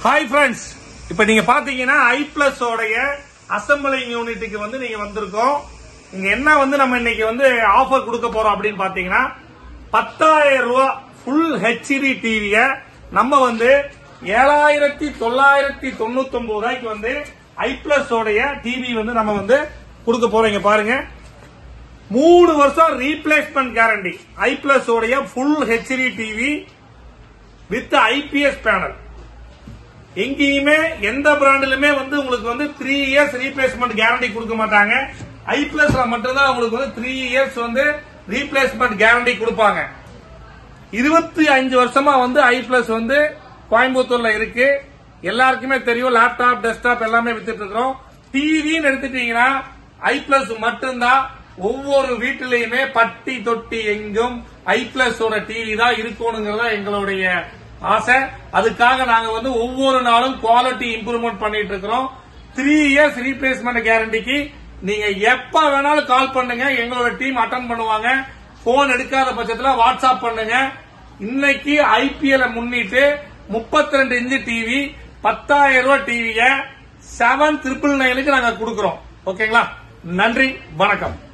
hi friends இப்போ நீங்க பாத்தீங்கன்னா ஐ பிளஸ் உடைய அசம்பிளிங் யூனிட்டுக்கு வந்து நீங்க வந்திருக்கோம் இங்க என்ன வந்து நம்ம இன்னைக்கு வந்து ஆஃபர் கொடுக்க போறோம் அப்படின்னு பாத்தீங்கன்னா பத்தாயிரம் ரூபாய் ஃபுல் ஹெச்டி டிவிய நம்ம வந்து ஏழாயிரத்தி தொள்ளாயிரத்தி தொண்ணூத்தி ஒன்பது ரூபாய்க்கு வந்து ஐ பிளஸ் உடைய டிவி வந்து நம்ம வந்து கொடுக்க போறோம் இங்க பாருங்க மூணு வருஷம் ரீப்ளேஸ்மெண்ட் கேரண்டி ஐ பிளஸ் உடைய full HD TV with IPS panel எங்கேயுமே எந்த பிராண்டிலுமே வந்து உங்களுக்கு வந்து த்ரீ இயர்ஸ் ரீப்ளேஸ்மெண்ட் கேரண்டி கொடுக்க மாட்டாங்க ஐ பிளஸ்ல மட்டும்தான் உங்களுக்கு வந்து த்ரீ இயர்ஸ் வந்து ரீப்ளேஸ்மெண்ட் கேரண்டி கொடுப்பாங்க இருபத்தி அஞ்சு வருஷமா வந்து ஐ பிளஸ் வந்து கோயம்புத்தூர்ல இருக்கு எல்லாருக்குமே தெரியும் லேப்டாப் டெஸ்க்டாப் எல்லாமே வித்துட்டு இருக்கிறோம் டிவின்னு எடுத்துட்டீங்கன்னா ஐ பிளஸ் மட்டும்தான் ஒவ்வொரு வீட்டிலையுமே பட்டி தொட்டி எங்கும் ஐ பிளஸ் டிவி தான் இருக்கணுங்கிறதா எங்களுடைய ஆசை அதுக்காக நாங்க வந்து ஒவ்வொரு நாளும் குவாலிட்டி இம்ப்ரூவ்மெண்ட் பண்ணிட்டு இருக்கிறோம் த்ரீ இயர்ஸ் ரீப்ளேஸ்மெண்ட் கேரண்டிக்கு நீங்க எப்ப வேணாலும் கால் பண்ணுங்க எங்களோட டீம் அட்டன் பண்ணுவாங்க போன் எடுக்காத பட்சத்துல வாட்ஸ்அப் பண்ணுங்க இன்னைக்கு ஐபிஎல் முன்னிட்டு 32 ரெண்டு இன்ச்சு டிவி பத்தாயிரம் ரூபாய் டிவிய செவன் ட்ரிபிள் நைனுக்கு நாங்க கொடுக்கிறோம் ஓகேங்களா நன்றி வணக்கம்